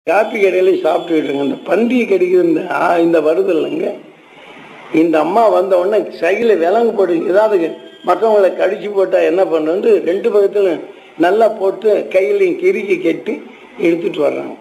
Copy கடையில சாப்பிட்டுக்கிட்டு இருங்க இந்த பன்றி கடிக்குது இந்த ஆ- இந்த வருது இல்லைங்க இந்த அம்மா வந்த உடனே சைக்கிளை விலங்கு போட்டு ஏதாவது மற்றவங்களை கடிச்சு போட்டா என்ன பண்ணுறது ரெண்டு பக்கத்துல நல்லா போட்டு கையிலையும் கிறுக்கி கட்டி இழுத்துட்டு வர்றாங்க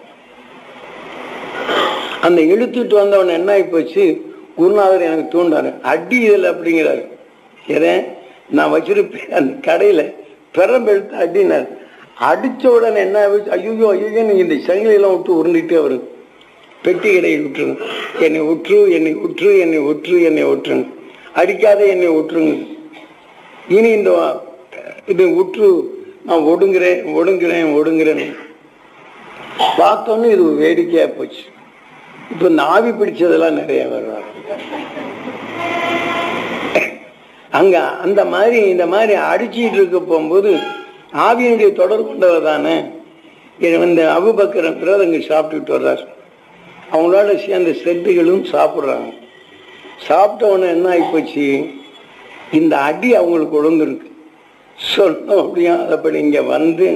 அந்த இழுத்துட்டு வந்தவன என்ன ஆகி போச்சு குருநாதர் எனக்கு தூண்டாரு அடி இதில் அப்படிங்கிறாரு எதே நான் வச்சிருப்பேன் அந்த கடையில பெரம்பெடுத்து அடினார் அடிச்ச உடனே என்ன ஆயிடுச்சு ஐயோ ஐயோ நீங்க இந்த சங்கிலியெல்லாம் விட்டு உருண்டிட்டு அவரு பெட்டி கடையை விட்டுருங்க என்னை விட்டுரு என்னை விட்டுரு என்னை விட்டுரு என்னை விட்டுருங்க அடிக்காத என்னை விட்டுருங்க இனி இந்த வா- இது விட்டுரு நான் ஒடுங்குறேன் ஒடுங்குறேன் ஒடுங்குறேன் பார்த்தோன்னே இது ஒரு வேடிக்கையா போச்சு இப்ப இந்த ஆவி பிடிச்சதெல்லாம் நிறைய வருவாங்க அங்க அந்த மாதிரி இந்த மாதிரி அடிச்சிட்டு இருக்க போகும்போது ஆவியினுடைய தொடர்பு கொண்டவர் தானே இது இந்த அபுபக்கர் பிறகு அங்க சாப்பிட்டுட்டு வர்றார் அவங்களோட சேர்ந்த செட்டுகளும் சாப்பிடுறாங்க சாப்பிட்ட உடனே என்ன ஆயிப்போச்சு இந்த அடி அவங்களுக்கு விழுந்துருக்கு சொன்னோம் அப்படியும் அதப்படி இங்க வந்து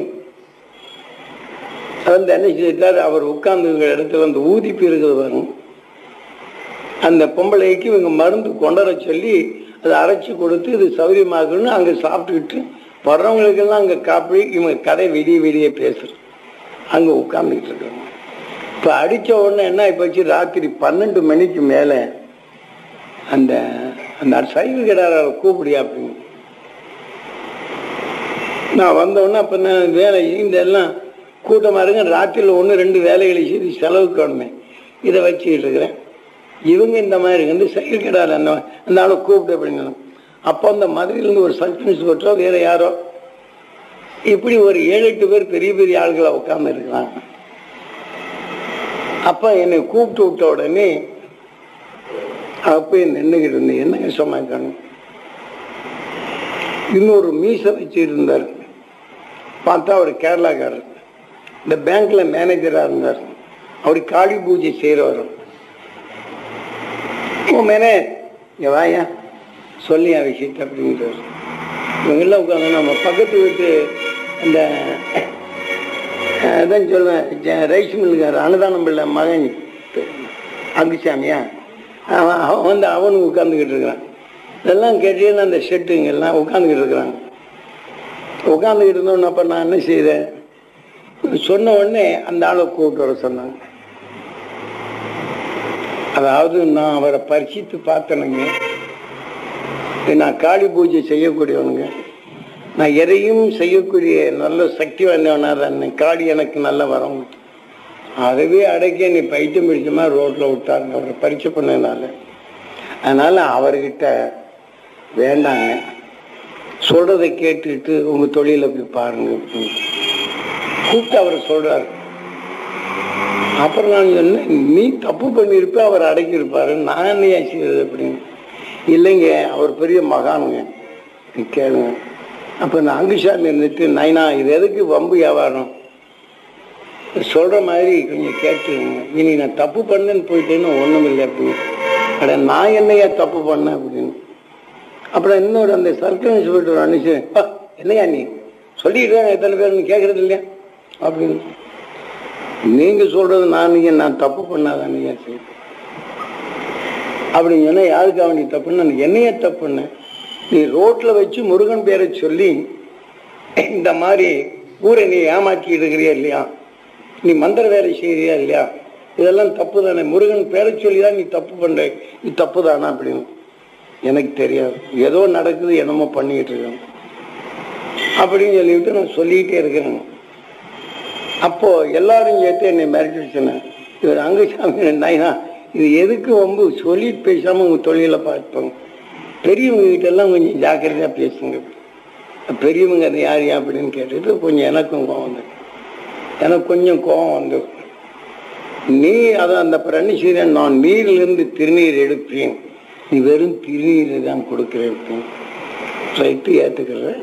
வந்து என்ன செய்தார் அவர் உட்கார்ந்து இடத்துல வந்து ஊதிப்பு இருக்குது பாருங்க அந்த பொம்பளைக்கு இவங்க மருந்து கொண்டர சொல்லி அதை அரைச்சி கொடுத்து இது சௌரியமாகணும்னு அங்கே சாப்பிட்டுக்கிட்டு வர்றவங்களுக்கெல்லாம் அங்கே காப்பி இவங்க கதை விடிய விடிய பேசுறது அங்கே உட்கார்ந்துக்கிட்டு இருக்காங்க இப்போ அடித்த உடனே என்ன ஆயிப்போச்சு ராத்திரி பன்னெண்டு மணிக்கு மேலே அந்த அந்த சைக்கிள் கிடார கூப்பிடியா அப்படின்னு நான் வந்தோடனே அப்போ நான் வேலை இந்த எல்லாம் கூட்டமாக இருங்க ராத்திரியில் ஒன்று ரெண்டு வேலைகளை செய்து செலவுக்கு வேணுமே இதை வச்சுக்கிட்டு இருக்கிறேன் இவங்க இந்த மாதிரி வந்து சைக்கிள் கிடார அந்த அந்த ஆளை கூப்பிட்டு அப்படின்னு அப்போ அந்த மதுரையிலேருந்து ஒரு சப் இன்ஸ்பெக்டரோ வேற யாரோ இப்படி ஒரு ஏழு எட்டு பேர் பெரிய பெரிய ஆள்களை உட்கார்ந்து இருக்கிறாங்க அப்ப என்னை கூப்பிட்டு விட்ட உடனே அப்ப நின்றுகிட்டு இருந்தேன் என்னங்க சொன்னாங்க இன்னொரு மீசை வச்சு இருந்தார் பார்த்தா அவர் கேரளாக்காரர் இந்த பேங்க்ல மேனேஜரா இருந்தார் அவர் காளி பூஜை செய்யறவர் ஓ மேனே இங்க வாயா சொல்லி என் விஷயத்தை அப்படிங்கிறார் இவங்கெல்லாம் உட்காந்து நம்ம பக்கத்து வீட்டு அந்த அதான் சொல்லுவேன் ஜ- ரைஸ் மில்லுக்கார அன்னதானம் பிள்ளை மகன் அங்குசாமியா அவன் அவன் வந்து அவனும் உட்காந்துக்கிட்டு இருக்கிறான் இதெல்லாம் கேட்டீங்கன்னா அந்த ஷெட்டுங்க எல்லாம் உட்காந்துக்கிட்டு இருக்கிறாங்க உட்காந்துக்கிட்டு இருந்தோன்னு அப்போ நான் என்ன செய்தேன் சொன்ன உடனே அந்த ஆளை கூப்பிட்டு வர சொன்னாங்க அதாவது நான் அவரை பரிசித்து பார்த்தனுங்க நான் காளி பூஜை செய்யக்கூடியவனுங்க நான் எதையும் செய்யக்கூடிய நல்ல சக்தி வந்தவனா தான் காளி எனக்கு நல்ல வரம் அதுவே அடக்கி நீ பைத்தியம் பிடிச்சமா ரோட்ல விட்டாங்க அவரை பரிச்சை பண்ணதுனால அதனால அவர்கிட்ட வேண்டாங்க சொல்றதை கேட்டுட்டு உங்க தொழிலை போய் பாருங்க அப்படின்னு. கூப்பிட்டு அவர் சொல்றாரு அப்புறம் நான் சொன்னேன் நீ தப்பு பண்ணியிருப்ப அவர் அடக்கியிருப்பாரு நான் என்ன ஏன் செய்யறது அப்படின்னு இல்லைங்க அவர் பெரிய மகானுங்க நீ கேளுங்க அப்ப நான் அங்குசாமி இருந்துட்டு நைனா இது எதுக்கு வம்பு வியாபாரம் சொல்ற மாதிரி கொஞ்சம் கேட்டுருங்க இனி நான் தப்பு பண்ணேன்னு போயிட்டேன்னு ஒண்ணும் இல்லை அப்படின்னு அட நான் என்னையா தப்பு பண்ணேன் அப்படின்னு அப்புறம் இன்னொரு அந்த சர்க்கிள் இன்ஸ்பெக்டர் அனுப்பிச்சு "ஆ, என்னையா நீ சொல்லிட்டு தான் எத்தனை பேர் கேட்கறது இல்லையா அப்படின்னு நீங்க சொல்றது நான் நீங்க நான் தப்பு பண்ணாதான் நீங்க சரி அப்படின்னு சொன்னா யாருக்காக நீ தப்புன்னு நான் என்னைய தப்புன்னு நீ ரோட்ல வச்சு முருகன் பேரை சொல்லி இந்த மாதிரி ஊரை நீ ஏமாற்றி இருக்கிறியா இல்லையா நீ மந்திர வேலை செய்யறியா இல்லையா இதெல்லாம் தப்பு தானே முருகன் பேரை சொல்லி தான் நீ தப்பு பண்ற இது தப்பு தானா அப்படின்னு எனக்கு தெரியாது ஏதோ நடக்குது என்னமோ பண்ணிக்கிட்டு இருக்கேன் அப்படின்னு சொல்லிவிட்டு நான் சொல்லிக்கிட்டே இருக்கிறேன் அப்போ எல்லாரும் சேர்த்து என்னை மிரட்டிடுச்சுன்னு இவர் அங்குசாமி நைனா இது எதுக்கு ரொம்ப சொல்லிட்டு பேசாம உங்க தொழிலை பார்ப்போங்க பெரியவங்க கிட்ட எல்லாம் கொஞ்சம் ஜாக்கிரதையா பேசுங்க பெரியவங்க அது யார் யா அப்படின்னு கேட்டுட்டு கொஞ்சம் எனக்கும் கோவம் வந்து எனக்கு கொஞ்சம் கோவம் வந்து நீ அதை அந்த பிரணிசீரன் நான் நீரிலிருந்து திருநீர் எடுப்பேன் நீ வெறும் திருநீரை தான் கொடுக்கிறேன் அப்படின்னு ரைட்டு ஏற்றுக்கிறேன்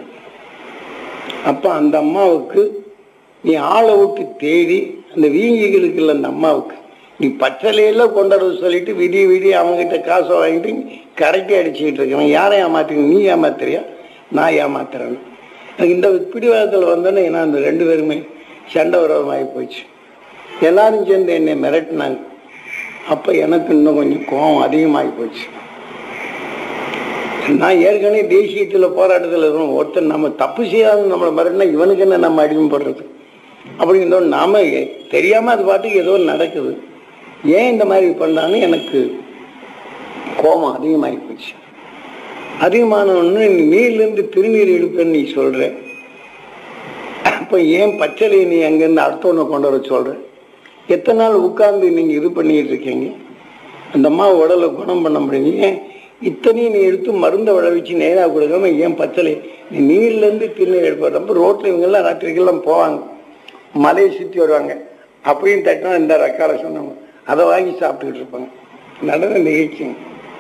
அப்ப அந்த அம்மாவுக்கு நீ ஆளை விட்டு தேடி அந்த வீங்கிகளுக்கு இல்லை அந்த அம்மாவுக்கு நீ பச்சளையில கொண்டாட சொல்லிட்டு விடிய விடிய அவங்ககிட்ட காசை வாங்கிட்டு கரெக்டா அடிச்சுக்கிட்டு இருக்கிறேன் யாரை ஏமாத்துங்க நீ ஏமாத்துறியா நான் ஏமாத்துறேன் எனக்கு இந்த பிடிவாதத்தில் வந்தோன்னே நான் அந்த ரெண்டு பேருமே சண்டை விரோதமாகி போச்சு எல்லாரும் சேர்ந்து என்னை மிரட்டினாங்க அப்ப எனக்கு இன்னும் கொஞ்சம் கோபம் அதிகமாகி போச்சு நான் ஏற்கனவே தேசியத்துல போராட்டத்தில் இருக்கணும் ஒருத்தர் நம்ம தப்பு செய்யாத நம்மளை மிரட்டினா இவனுக்கு என்ன நம்ம அடிமைப்படுறது அப்படிங்கிறதோ நாம தெரியாம அது பாட்டுக்கு ஏதோ நடக்குது ஏன் இந்த மாதிரி பண்ணான்னு எனக்கு கோபம் அதிகமாகி போச்சு அதிகமான ஒன்று நீர்லேருந்து திருநீர் எடுப்பேன்னு நீ சொல்ற அப்போ ஏன் பச்சளை நீ அங்கேருந்து அடுத்தவனை கொண்டு வர சொல்ற எத்தனை நாள் உட்கார்ந்து நீங்க இது பண்ணிட்டு இருக்கீங்க அந்த அம்மா உடலை குணம் பண்ண முடியும் ஏன் இத்தனையும் நீ எடுத்து மருந்தை விளைவிச்சு நேராக கொடுக்காம ஏன் பச்சளை நீ நீர்லேருந்து திருநீர் எடுப்பார் அப்போ ரோட்டில் இவங்கெல்லாம் ராத்திரிக்கெல்லாம் போவாங்க மலையை சுற்றி வருவாங்க அப்படியும் தட்டினா இந்த ரக்கால சொன்னாங்க அதை வாங்கி சாப்பிட்டுக்கிட்டு இருப்பாங்க நடந்த நிகழ்ச்சிங்க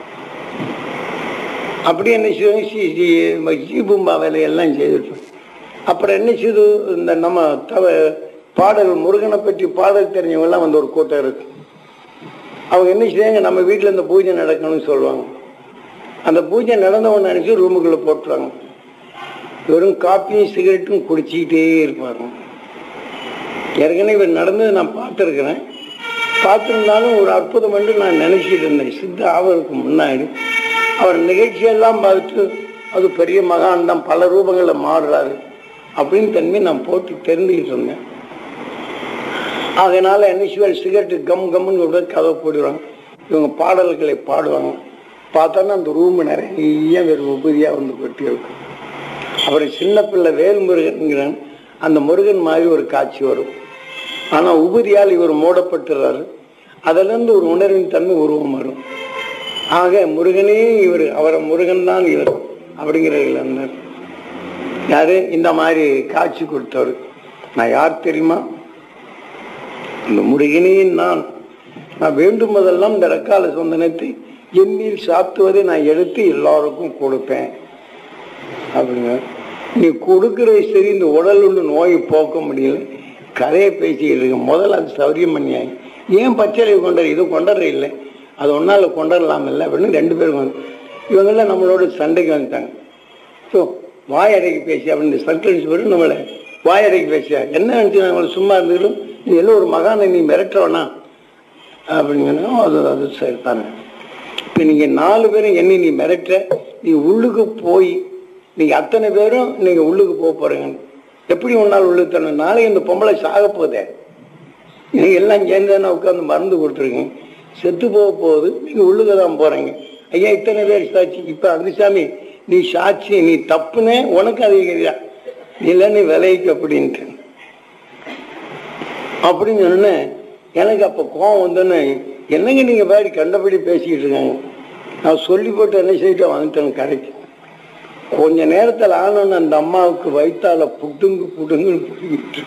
அப்படி என்ன செய்வோம் ஜீபும்பா வேலையெல்லாம் செய்துட்டு அப்புறம் என்ன செய்து இந்த நம்ம தவ பாடல் முருகனை பற்றி பாடல் தெரிஞ்சவங்கெல்லாம் வந்து ஒரு கூட்டம் இருக்கு அவங்க என்ன செய்வாங்க நம்ம வீட்டில் இந்த பூஜை நடக்கணும்னு சொல்லுவாங்க அந்த பூஜை நடந்தவன் நினைச்சு ரூமுக்குள்ள போட்டுருவாங்க வெறும் காப்பியும் சிகரெட்டும் குடிச்சிக்கிட்டே இருப்பாங்க ஏற்கனவே இவர் நடந்தது நான் பார்த்துருக்கிறேன் பார்த்துருந்தாலும் ஒரு அற்புதம் என்று நான் நினைச்சிட்டு இருந்தேன் சித்த ஆவருக்கு முன்னாடி அவர் நிகழ்ச்சியெல்லாம் பார்த்துட்டு அது பெரிய மகான் தான் பல ரூபங்களில் மாறுறாரு அப்படின்னு தன்மை நான் போட்டு தெரிஞ்சுக்கிட்டு இருந்தேன் அதனால என்ன சிகரெட்டு கம் கம்முன்னு கூட கதவை போடுவாங்க இவங்க பாடல்களை பாடுவாங்க பார்த்தோன்னா அந்த ரூம் நிறைய வேறு உபதியாக வந்து கொட்டி இருக்கும் அப்புறம் சின்ன பிள்ளை வேல்முருகன்கிறான் அந்த முருகன் மாதிரி ஒரு காட்சி வரும் ஆனால் உபதியால் இவர் மூடப்பட்டுறாரு அதிலிருந்து ஒரு உணர்வின் தன்மை உருவம் வரும் ஆக முருகனே இவர் அவரை முருகன் தான் இவர் அப்படிங்கிறதுல இருந்தார் யாரு இந்த மாதிரி காட்சி கொடுத்தவர் நான் யார் தெரியுமா இந்த முருகனே நான் நான் வேண்டும் போதெல்லாம் இந்த ரக்கால சொந்தனத்தை எண்ணில் சாத்துவதை நான் எடுத்து எல்லாருக்கும் கொடுப்பேன் அப்படிங்க நீ கொடுக்கறது சரி இந்த உடல் உள்ள நோயை போக்க முடியல கதையை பேசிக்கிட்டு இருக்க முதல்ல அது சௌரியம் பண்ணியாங்க ஏன் பச்சளை கொண்டாரு இது கொண்டாடுற இல்லை அது ஒன்னால கொண்டாடலாம் இல்லை அப்படின்னு ரெண்டு பேரும் வந்து இவங்கெல்லாம் நம்மளோட சண்டைக்கு வந்துட்டாங்க ஸோ வாயடைக்கு பேசி அப்படின்னு சர்க்கிள்ஸ் வரும் நம்மளை வாயடைக்கு பேசியா என்ன நினச்சி நம்மளை சும்மா இருந்துக்கிட்டும் நீ எல்லாம் ஒரு மகானை நீ மிரட்டுறவனா அப்படிங்கன்னா அது அது சரி தானே இப்போ நீங்கள் நாலு பேரும் என்ன நீ மிரட்டுற நீ உள்ளுக்கு போய் நீங்கள் அத்தனை பேரும் நீங்கள் உள்ளுக்கு போக போகிறீங்க எப்படி ஒன்றால் உள்ளுக்கு தரணும் நாளைக்கு இந்த பொம்பளை சாக போதே நீங்கள் எல்லாம் சேர்ந்து உட்காந்து மருந்து கொடுத்துருக்கீங்க செத்து போக போகுது நீங்கள் உள்ளுக்க தான் போகிறீங்க ஐயா இத்தனை பேர் சாட்சி இப்போ அங்குசாமி நீ சாட்சி நீ தப்புனே உனக்கு அதிகரியா நீ இல்லை நீ விலைக்கு அப்படின்ட்டு அப்படின்னு சொன்னேன் எனக்கு அப்போ கோவம் வந்தோன்னே என்னங்க நீங்கள் பாடி கண்டபடி பேசிக்கிட்டு இருக்காங்க நான் சொல்லி போட்டு என்ன செய்யிட்டு வந்துட்டேன் கரைக்கு கொஞ்ச நேரத்தில் ஆனோன்னு அந்த அம்மாவுக்கு வயிற்றால புட்டுங்கு புட்டுங்குன்னு புடிக்கிட்டு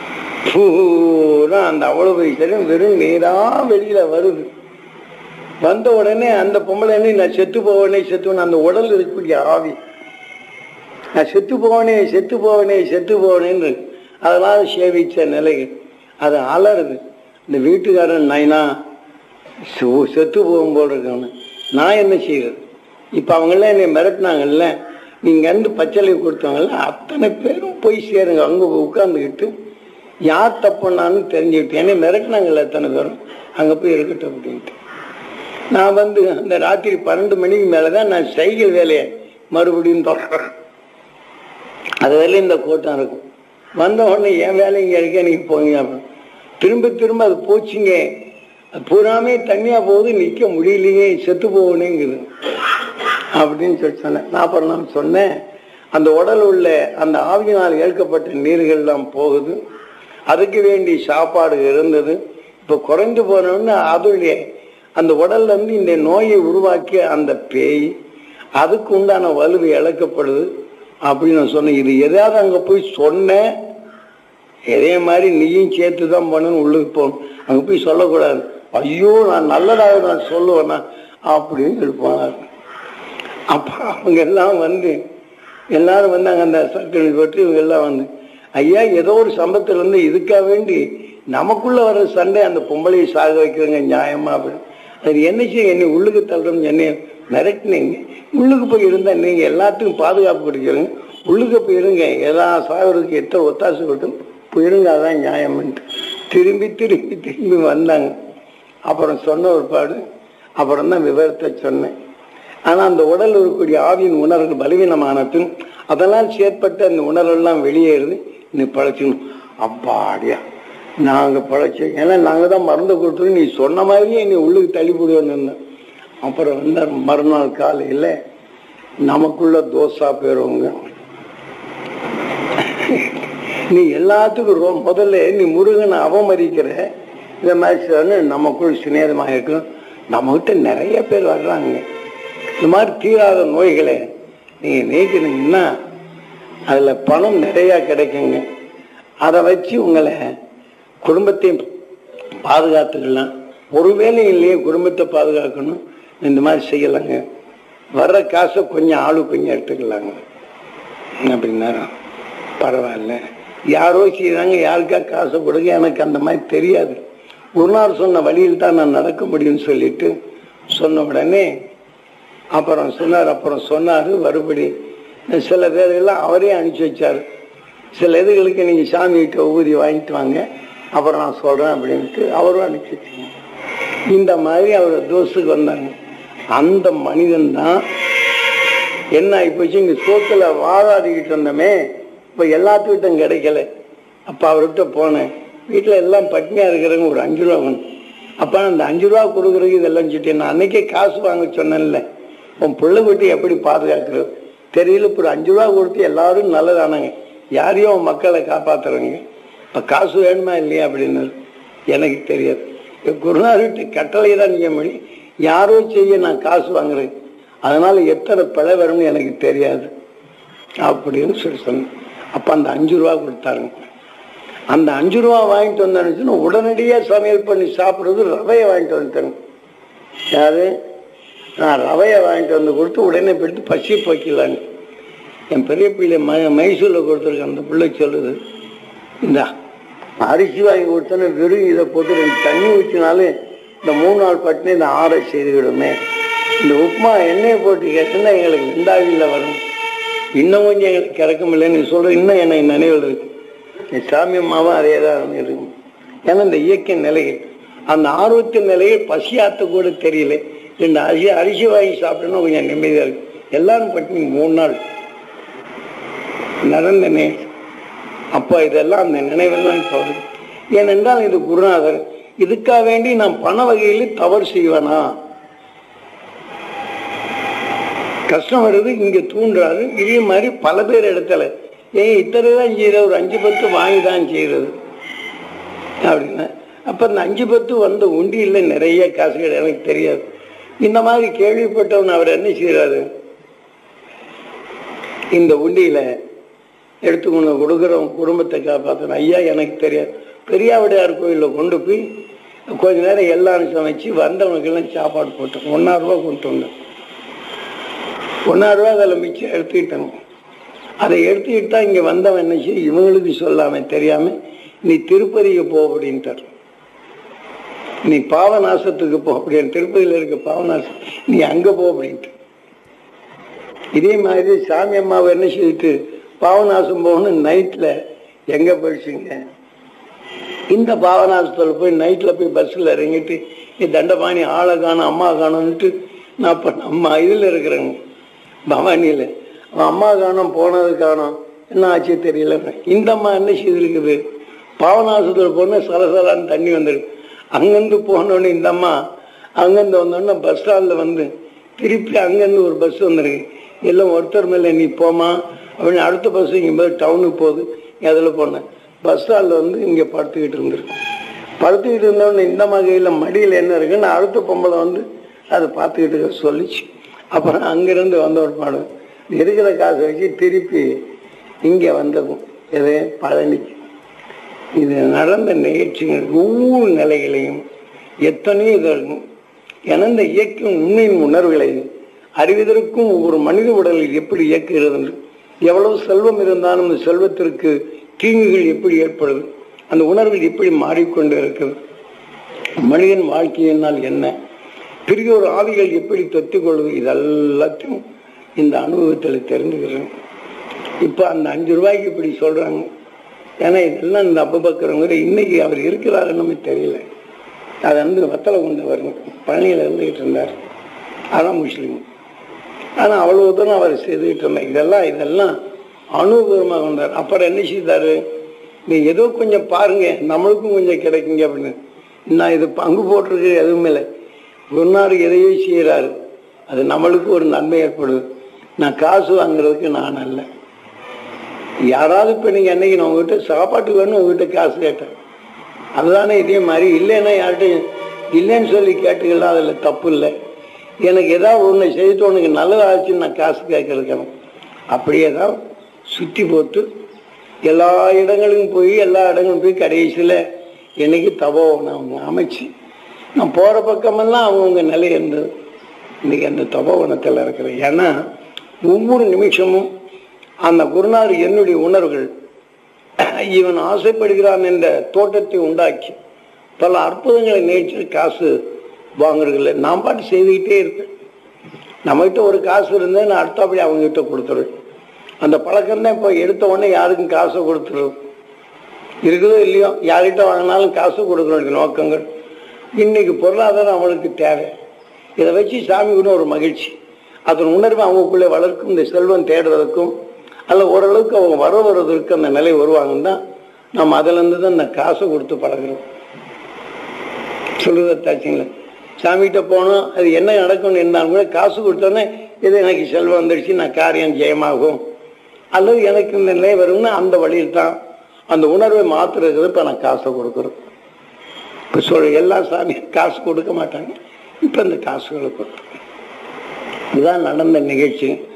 பூரா அந்த அவ்வளவு வயசுல வெறும் நீரா வெளியில வருது வந்த உடனே அந்த பொம்பளை என்ன நான் செத்து போவனே செத்துவனே அந்த உடல் இருக்கக்கூடிய ஆவி நான் செத்து போவனே செத்து போவனே செத்து போவனேன்னு அதனால சேவிச்ச நிலைகள் அது அலறுது இந்த வீட்டுக்காரன் நைனா சு- செத்து போகும் போல இருக்கானு நான் என்ன செய்யறது இப்போ அவங்கெல்லாம் என்னை மிரட்டினாங்கல்ல நீங்க இருந்து பச்சளை கொடுத்தவங்கல்ல அத்தனை பேரும் போய் சேருங்க அங்கே உட்காந்துக்கிட்டு யார் தப்புனான்னு தெரிஞ்சுக்கிட்டு என்னை மிரட்டினாங்கல்ல அத்தனை பேரும் அங்கே போய் இருக்கட்டும் அப்படின்ட்டு நான் வந்து அந்த ராத்திரி பன்னெண்டு மணிக்கு மேலே தான் நான் சைக்கிள் வேலையை மறுபடியும் தொடர்றேன் அது வரையிலும் இந்த கூட்டம் இருக்கும் வந்த உடனே என் வேலை இங்கே இருக்க நீங்கள் போங்க அப்படின்னு. திரும்ப திரும்ப அது போச்சுங்க அது பூராமே தண்ணியாக போகுது நிற்க முடியலையே செத்து போகணுங்குது அப்படின்னு சொல்லி சொன்னேன் நான் அப்புறம் நான் சொன்னேன் அந்த உடல் உள்ள அந்த ஆவியினால் ஏற்கப்பட்ட நீர்கள்லாம் போகுது அதுக்கு வேண்டி சாப்பாடு இருந்தது இப்போ குறைந்து போனோன்னு அதோடைய அந்த உடல்ல இருந்து இந்த நோயை உருவாக்கிய அந்த பேய் அதுக்கு உண்டான வலுவு இழக்கப்படுது அப்படின்னு நான் சொன்னேன் இது எதாவது அங்கே போய் சொன்னேன் இதே மாதிரி நீயும் சேர்த்து தான் பண்ணணும் உள்ளுக்கு போகணும் அங்கே போய் சொல்லக்கூடாது ஐயோ நான் நல்லதாக நான் சொல்லுவேன்னா அப்படின்னு இருப்பாங்க அப்போ அவங்க எல்லாம் வந்து எல்லாரும் வந்தாங்க அந்த சர்க்கிள் பற்றி இவங்க எல்லாம் வந்து ஐயா ஏதோ ஒரு சம்பத்துல இருந்து இதுக்காக வேண்டி நமக்குள்ள வர்ற சண்டை அந்த பொம்பளையை சாக வைக்கிறங்க நியாயமா அப்படின்னு அது என்ன செய்ய என்னை உள்ளுக்கு தள்ளுறோம் என்னை மிரட்டினீங்க உள்ளுக்கு போய் இருந்தா நீங்க எல்லாத்துக்கும் பாதுகாப்பு கொடுக்குறீங்க உள்ளுக்கு போய் இருங்க எல்லா சாகருக்கு எத்தனை ஒத்தாசை கொடுத்து போயிருங்க அதான் நியாயம்ன்ட்டு திரும்பி திரும்பி திரும்பி வந்தாங்க அப்புறம் சொன்ன ஒரு பாடு அப்புறம் தான் விவரத்தை சொன்னேன் ஆனா அந்த உடல் இருக்கக்கூடிய ஆவியின் உணர்வு பலவீனமானதும் அதெல்லாம் செயற்பட்டு அந்த உணர்வெல்லாம் வெளியேறுது நீ பழச்சிக்கணும் அப்பாடியா நாங்க பழச்சோம் ஏன்னா நாங்க தான் மருந்து கொடுத்துரு நீ சொன்ன மாதிரியே நீ உள்ளுக்கு தள்ளி போடுவேன்னு அப்புறம் வந்து மறுநாள் காலையில நமக்குள்ள தோசா போயிருவங்க நீ எல்லாத்துக்கும் ரொ- முதல்ல நீ முருகனை அவமதிக்கிற இந்த மாதிரி சொன்னு நமக்குள் சிநேகமாக இருக்கும் நம்மகிட்ட நிறைய பேர் வர்றாங்க இந்த மாதிரி தீராத நோய்களை நீங்க நீக்கினீங்கன்னா அதுல பணம் நிறைய கிடைக்குங்க அதை வச்சு உங்களை குடும்பத்தையும் பாதுகாத்துக்கலாம் ஒருவேளை இல்லையே குடும்பத்தை பாதுகாக்கணும் இந்த மாதிரி செய்யலாங்க வர்ற காசை கொஞ்சம் ஆளு கொஞ்சம் எடுத்துக்கலாங்க அப்படின்னா பரவாயில்ல யாரோ செய்தாங்க யாருக்கா காசு கொடுங்க எனக்கு அந்த மாதிரி தெரியாது ஒரு நாள் சொன்ன வழியில் தான் நான் நடக்க முடியும்னு சொல்லிட்டு சொன்ன உடனே அப்புறம் சொன்னார் அப்புறம் சொன்னார் மறுபடி சில பேர்கள்லாம் அவரே அனுப்பிச்சி வச்சார் சில இதுகளுக்கு நீங்கள் சாமி கிட்ட ஊதி வாங்கிட்டு வாங்க அப்புறம் நான் சொல்கிறேன் அப்படின்ட்டு அவரும் அனுப்பிச்சி வச்சாங்க இந்த மாதிரி அவர் தோசுக்கு வந்தாங்க அந்த மனிதன் தான் என்ன ஆகிப்போச்சு இங்கே சோத்துல வாதாடிக்கிட்டு இருந்தோமே இப்போ எல்லாத்துக்கிட்டும் கிடைக்கல அப்போ அவர்கிட்ட போனேன் வீட்டில் எல்லாம் பட்னியாக இருக்கிறவங்க ஒரு அஞ்சு ரூபா வேணும் அப்போ அந்த அஞ்சு ரூபா கொடுக்குறதுக்கு இதெல்லாம் சொல்லிட்டு நான் அன்னைக்கே காசு வாங்க சொன்னேன்ல உன் பிள்ளை குட்டி எப்படி பாதுகாக்கிறது தெரியல இப்போ ஒரு அஞ்சு ரூபா கொடுத்து எல்லாரும் நல்லதானாங்க யாரையும் உன் மக்களை காப்பாத்துறவங்க இப்போ காசு வேணுமா இல்லையா அப்படின்னு எனக்கு தெரியாது இப்ப குருநாதர்கிட்ட கட்டளை தான் நீங்க மணி யாரோ செய்ய நான் காசு வாங்குறேன் அதனால எத்தனை பிழை வரும்னு எனக்கு தெரியாது அப்படின்னு சொல்லி சொன்னேன் அப்ப அந்த அஞ்சு ரூபா கொடுத்தாருங்க அந்த அஞ்சு ரூபா வாங்கிட்டு வந்தானுச்சுன்னா உடனடியா சமையல் பண்ணி சாப்பிடுறது ரவையை வாங்கிட்டு வந்துட்டேங்க யாரு நான் ரவையை வாங்கிட்டு வந்து கொடுத்து உடனே போயிட்டு பசி போக்கலான்னு என் பெரிய பிள்ளை ம மைசூரில் கொடுத்துருக்கேன் அந்த பிள்ளை சொல்லுது இந்தா அரிசி வாங்கி கொடுத்தோன்னே வெறும் இதை போட்டு ரெண்டு தண்ணி ஊற்றினாலே இந்த மூணு நாள் பட்டினி இந்த ஆறை செய்துவிடுமே இந்த உப்புமா எண்ணெயை போட்டு கேட்டுன்னா எங்களுக்கு ரெண்டாவியில் வரும் இன்னும் கொஞ்சம் எங்களுக்கு கிறக்க முடியல நீ சொல்ற இன்னும் எனக்கு நினைவில் இருக்கு என் சாமி அம்மாவும் அதே தான் இருக்கும் ஏன்னா இந்த இயக்க நிலைகள் அந்த ஆர்வத்தின் நிலையில் பசியாத்த கூட தெரியல ரெண்டு அரிசி அரிசி வாங்கி சாப்பிட்டோன்னா கொஞ்சம் நிம்மதியாக இருக்கு எல்லாரும் பட்டினி மூணு நாள் நடந்த நே அப்போ இதெல்லாம் அந்த நினைவெல்லாம் இப்போ வருது ஏனென்றால் இது குருநாதர் இதுக்காக வேண்டி நான் பண வகையில் தவறு செய்வேனா கஷ்டம் வருது இங்க தூண்டுறாரு இதே மாதிரி பல பேர் இடத்துல ஏன் இத்தனை தான் செய்யற ஒரு அஞ்சு பத்து வாங்கி தான் செய்யறது அப்படின்னா அப்ப இந்த அஞ்சு பத்து வந்த உண்டியில் நிறைய காசுகள் எனக்கு தெரியாது இந்த மாதிரி கேள்விப்பட்டவன் அவர் என்ன செய்யறாரு இந்த உண்டியில எடுத்துக்கொண்டு கொடுக்குறவங்க குடும்பத்தை காப்பாற்றணும் ஐயா எனக்கு தெரியாது பெரியாவிடையார் கோயிலில் கொண்டு போய் கொஞ்ச நேரம் எல்லாரும் சமைச்சு வந்தவனுக்கெல்லாம் சாப்பாடு போட்டோம் ஒன்றா ரூபா கொண்டு வந்தேன் ஒன்றா ரூபா அதில் மிச்சம் எடுத்துக்கிட்டாங்க அதை எடுத்துக்கிட்டா இங்கே வந்தவன் என்ன செய்ய இவங்களுக்கு சொல்லாம தெரியாம நீ திருப்பதிக்கு போ அப்படின்ட்டார் நீ பாவநாசத்துக்கு போ அப்படின்னு திருப்பதியில் இருக்க பாவநாசம் நீ அங்கே போ அப்படின்ட்டு இதே மாதிரி சாமி அம்மாவை என்ன செய்துட்டு பாவநாசம் போகணும் நைட்டில் எங்கே போயிடுச்சுங்க இந்த பாவநாசத்தில் போய் நைட்டில் போய் பஸ்ஸில் இறங்கிட்டு நீ தண்டபாணி ஆளை காணும் அம்மா காணும்னுட்டு நான் இப்போ நம்ம இதில் இருக்கிறேங்க பவானியில் அவன் அம்மா காணும் போனது காணும் என்ன ஆச்சு தெரியல இந்த அம்மா என்ன செய்திருக்குது பாவநாசத்தில் போனால் சலசலான்னு தண்ணி வந்துருக்கு அங்கேருந்து போனோடனே இந்த அம்மா அங்கேருந்து வந்தோடனே பஸ் ஸ்டாண்டில் வந்து திருப்பி அங்கேருந்து ஒரு பஸ் வந்துருக்கு எல்லாம் ஒருத்தர் மேலே நீ போமா அப்படின்னு அடுத்த பஸ் இங்கே போய் டவுனுக்கு போகுது நீ அதில் போனேன் பஸ் ஸ்டாண்டில் வந்து இங்கே படுத்துக்கிட்டு இருந்திருக்கு படுத்துக்கிட்டு இருந்தோடனே இந்த வகையில் மடியில் என்ன இருக்குன்னு அடுத்த பொம்பளை வந்து அதை பார்த்துக்கிட்டு இருக்க சொல்லிச்சு அப்புறம் அங்கேருந்து வந்த ஒரு பாடம் இருக்கிற காசை வச்சு திருப்பி இங்கே வந்ததும் எது பழனிக்கு இது நடந்த நிகழ்ச்சிகள் ஒவ்வொரு நிலைகளையும் எத்தனையோ இது இருக்கும் ஏன்னா இந்த இயக்கம் உண்மையின் உணர்வுகளை அறிவதற்கும் ஒவ்வொரு மனித உடலில் எப்படி இயக்குகிறது என்று எவ்வளவு செல்வம் இருந்தாலும் அந்த செல்வத்திற்கு தீங்குகள் எப்படி ஏற்படுது அந்த உணர்வுகள் எப்படி மாறிக்கொண்டு இருக்கிறது மனிதன் வாழ்க்கையினால் என்ன பெரியோர் ஆவிகள் எப்படி தொத்துக்கொள்வது இதெல்லாத்தையும் இந்த அனுபவத்தில் தெரிஞ்சுக்கிறேன் இப்போ அந்த அஞ்சு ரூபாய்க்கு இப்படி சொல்றாங்க ஏன்னா இதெல்லாம் இந்த அபுபக்கருங்கிற இன்னைக்கு அவர் இருக்கிறாருன்னு தெரியல அதை வந்து வத்தலை கொண்டு வரணும் பழனியில் இருந்துகிட்டு இருந்தார் அதான் முஸ்லீம் ஆனால் அவ்வளவு தூரம் அவர் செய்துகிட்டு இருந்தார் இதெல்லாம் இதெல்லாம் அனுபவமாக வந்தார் அப்புறம் என்ன செய்தாரு நீ ஏதோ கொஞ்சம் பாருங்க நம்மளுக்கும் கொஞ்சம் கிடைக்குங்க அப்படின்னு நான் இது பங்கு போட்டிருக்கு எதுவுமே இல்லை குருநாடு எதையோ செய்கிறாரு அது நம்மளுக்கு ஒரு நன்மை ஏற்படுது நான் காசு வாங்குறதுக்கு நான் அல்ல யாராவது இப்போ நீங்கள் என்னைக்கு நான் உங்ககிட்ட சாப்பாட்டுக்கு வேணும் உங்ககிட்ட காசு கேட்டேன் அதுதானே இதே மாதிரி இல்லைன்னா யார்கிட்டையும் இல்லைன்னு சொல்லி கேட்டுக்கலாம் அதில் தப்பு இல்லை எனக்கு ஏதாவது ஒன்று செய்துட்டு உனக்கு நல்லதாச்சுன்னு நான் காசு கேட்கறக்கணும் அப்படியே தான் சுற்றி போட்டு எல்லா இடங்களுக்கும் போய் எல்லா இடங்களும் போய் கடைசியில் என்னைக்கு தபோவனை அவங்க அமைச்சு நான் போகிற பக்கமெல்லாம் அவங்கவுங்க நிலை இருந்தது இன்னைக்கு அந்த தபோவனத்தில் இருக்கிறேன் ஏன்னா ஒவ்வொரு நிமிஷமும் அந்த குருநாதர் என்னுடைய உணர்வுகள் இவன் ஆசைப்படுகிறான் என்ற தோட்டத்தை உண்டாக்கி பல அற்புதங்களை நேற்று காசு வாங்குறதில்ல நான் பாட்டு செய்துக்கிட்டே இருப்பேன் நம்மகிட்ட ஒரு காசு இருந்தால் நான் அடுத்தபடி அவங்ககிட்ட கொடுத்துருவேன் அந்த பழக்கம் தான் இப்போ எடுத்த உடனே யாருக்கும் காசை கொடுத்துருவோம் இருக்குதோ இல்லையோ யார்கிட்ட வாங்கினாலும் காசு கொடுக்க வேண்டிய நோக்கங்கள் இன்னைக்கு பொருளாதாரம் அவளுக்கு தேவை இதை வச்சு சாமி கூட ஒரு மகிழ்ச்சி அதன் உணர்வை அவங்களுக்குள்ளே வளர்க்கும் இந்த செல்வம் தேடுறதுக்கும் அல்ல ஓரளவுக்கு அவங்க வர வர்றதற்கு அந்த நிலை வருவாங்கன்னு தான் நம்ம அதுலேருந்து தான் இந்த காசை கொடுத்து பழகிறோம் சொல்லுதாச்சுங்களா சாமிகிட்ட போனோம் அது என்ன நடக்கும்னு இருந்தாலும் கூட காசு கொடுத்தோன்னே இது எனக்கு செல்வம் வந்துடுச்சு நான் காரியம் ஜெயமாகும் அல்லது எனக்கு இந்த நிலை வரும்னு அந்த வழியில் தான் அந்த உணர்வை மாத்துறது இப்போ நான் காசை கொடுக்குறோம் இப்போ சொல் எல்லா சாமியும் காசு கொடுக்க மாட்டாங்க இப்போ இந்த காசுகளை கொடுத்து இதுதான் நடந்த நிகழ்ச்சி